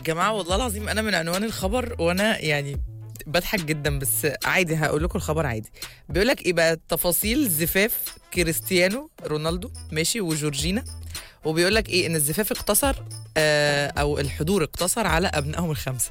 جماعه والله العظيم انا من عنوان الخبر وانا يعني بضحك جدا بس عادي هقول لكم الخبر عادي بيقول لك ايه بقى تفاصيل زفاف كريستيانو رونالدو ماشي وجورجينا وبيقول لك ايه ان الزفاف اقتصر آه او الحضور اقتصر على ابنائهم الخمسه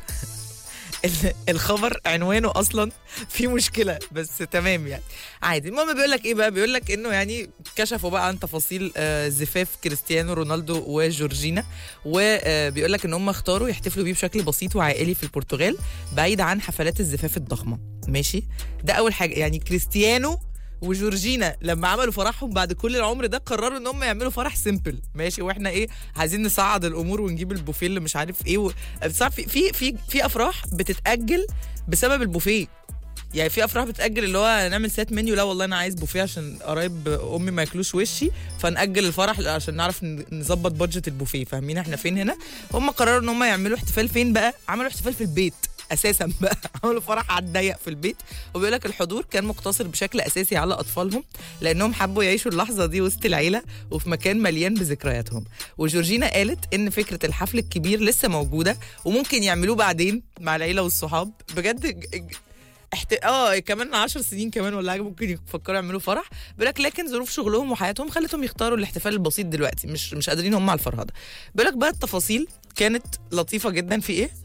ال- الخبر عنوانه اصلا في مشكله بس تمام يعني عادي المهم بيقول لك ايه بقى بيقول لك انه يعني كشفوا بقى عن تفاصيل آه، زفاف كريستيانو رونالدو وجورجينا وبيقول لك ان هم اختاروا يحتفلوا بيه بشكل بسيط وعائلي في البرتغال بعيد عن حفلات الزفاف الضخمه ماشي ده اول حاجه يعني كريستيانو وجورجينا لما عملوا فرحهم بعد كل العمر ده قرروا ان هم يعملوا فرح سيمبل ماشي واحنا ايه عايزين نصعد الامور ونجيب البوفيه اللي مش عارف ايه و... بصراحة في في في في افراح بتتاجل بسبب البوفيه يعني في افراح بتاجل اللي هو نعمل سيت منيو لا والله انا عايز بوفيه عشان قرايب امي ما ياكلوش وشي فناجل الفرح عشان نعرف ن- نظبط بادجت البوفيه فاهمين احنا فين هنا هم قرروا ان هم يعملوا احتفال فين بقى عملوا احتفال في البيت اساسا بقى عملوا فرح على الضيق في البيت وبيقول لك الحضور كان مقتصر بشكل اساسي على اطفالهم لانهم حبوا يعيشوا اللحظه دي وسط العيله وفي مكان مليان بذكرياتهم وجورجينا قالت ان فكره الحفل الكبير لسه موجوده وممكن يعملوه بعدين مع العيله والصحاب بجد ج- ج- احت... اه كمان 10 سنين كمان ولا حاجه ممكن يفكروا يعملوا فرح بيقول لك لكن ظروف شغلهم وحياتهم خلتهم يختاروا الاحتفال البسيط دلوقتي مش مش قادرين هم على الفرهده بيقول لك بقى التفاصيل كانت لطيفه جدا في ايه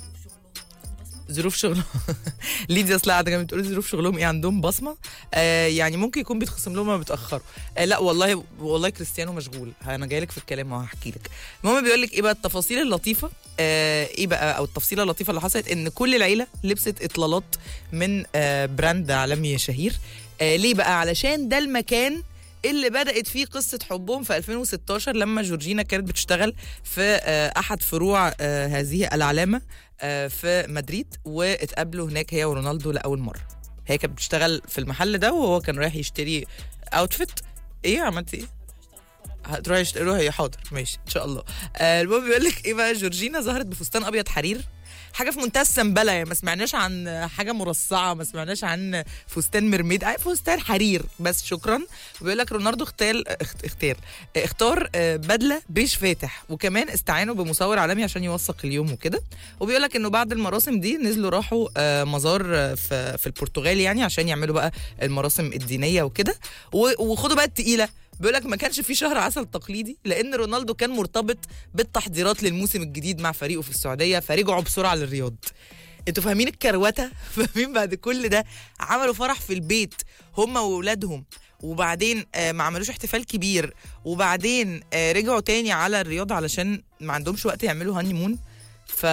ظروف شغلهم ليديا اصلا قاعده جنبي بتقول ظروف شغلهم ايه عندهم بصمه آه يعني ممكن يكون بيتخصم لهم ما بيتاخروا آه لا والله والله كريستيانو مشغول انا جاي لك في الكلام وهحكي لك المهم بيقول لك ايه بقى التفاصيل اللطيفه آه ايه بقى او التفصيله اللطيفه اللي حصلت ان كل العيله لبست اطلالات من آه براند عالمي شهير آه ليه بقى علشان ده المكان اللي بدأت فيه قصة حبهم في 2016 لما جورجينا كانت بتشتغل في آه، أحد فروع آه، هذه العلامة آه، في مدريد واتقابلوا هناك هي ورونالدو لأول مرة هي كانت بتشتغل في المحل ده وهو كان رايح يشتري اوتفيت ايه عملت ايه؟ هتروح يشتري روحي حاضر ماشي ان شاء الله آه، المهم بيقول لك ايه بقى جورجينا ظهرت بفستان ابيض حرير حاجه في منتهى السنبله يعني ما سمعناش عن حاجه مرصعه ما سمعناش عن فستان مرميد آه، فستان حرير بس شكرا وبيقول لك رونالدو اختار اخت- اختار اختار آه، بدله بيج فاتح وكمان استعانوا بمصور عالمي عشان يوثق اليوم وكده وبيقول لك انه بعد المراسم دي نزلوا راحوا آه، مزار آه، في في البرتغال يعني عشان يعملوا بقى المراسم الدينيه وكده و- وخدوا بقى التقيله بيقول لك ما كانش في شهر عسل تقليدي لان رونالدو كان مرتبط بالتحضيرات للموسم الجديد مع فريقه في السعوديه فرجعوا بسرعه للرياض انتوا فاهمين الكروته فاهمين بعد كل ده عملوا فرح في البيت هم واولادهم وبعدين آه، ما عملوش احتفال كبير وبعدين آه، رجعوا تاني على الرياض علشان ما عندهمش وقت يعملوا هاني مون ف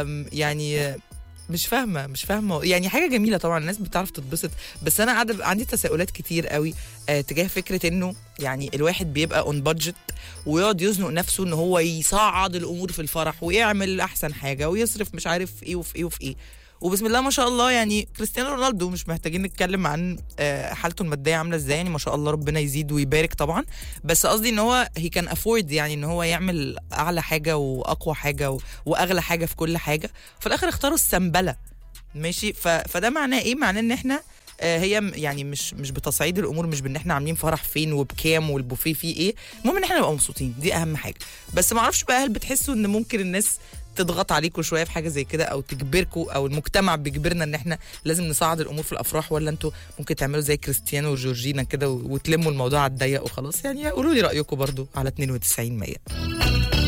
يعني آه، مش فاهمه مش فاهمه يعني حاجه جميله طبعا الناس بتعرف تتبسط بس انا قاعده عندي تساؤلات كتير قوي آه تجاه فكره انه يعني الواحد بيبقى اون بادجت ويقعد يزنق نفسه ان هو يصعد الامور في الفرح ويعمل احسن حاجه ويصرف مش عارف ايه وفي ايه وفي ايه وبسم الله ما شاء الله يعني كريستيانو رونالدو مش محتاجين نتكلم عن آه، حالته الماديه عامله ازاي يعني ما شاء الله ربنا يزيد ويبارك طبعا بس قصدي ان هو هي كان افورد يعني ان هو يعمل اعلى حاجه واقوى حاجه و- واغلى حاجه في كل حاجه في الاخر اختاروا السنبله ماشي ف... فده معناه ايه معناه ان احنا آه، هي م- يعني مش مش بتصعيد الامور مش بان احنا عاملين فرح فين وبكام والبوفيه فيه ايه المهم ان احنا نبقى مبسوطين دي اهم حاجه بس ما اعرفش بقى هل بتحسوا ان ممكن الناس تضغط عليكم شويه في حاجه زي كده او تجبركم او المجتمع بيجبرنا ان احنا لازم نصعد الامور في الافراح ولا انتوا ممكن تعملوا زي كريستيانو وجورجينا كده و- وتلموا الموضوع على الضيق وخلاص يعني قولوا لي رايكم برضو على 92 100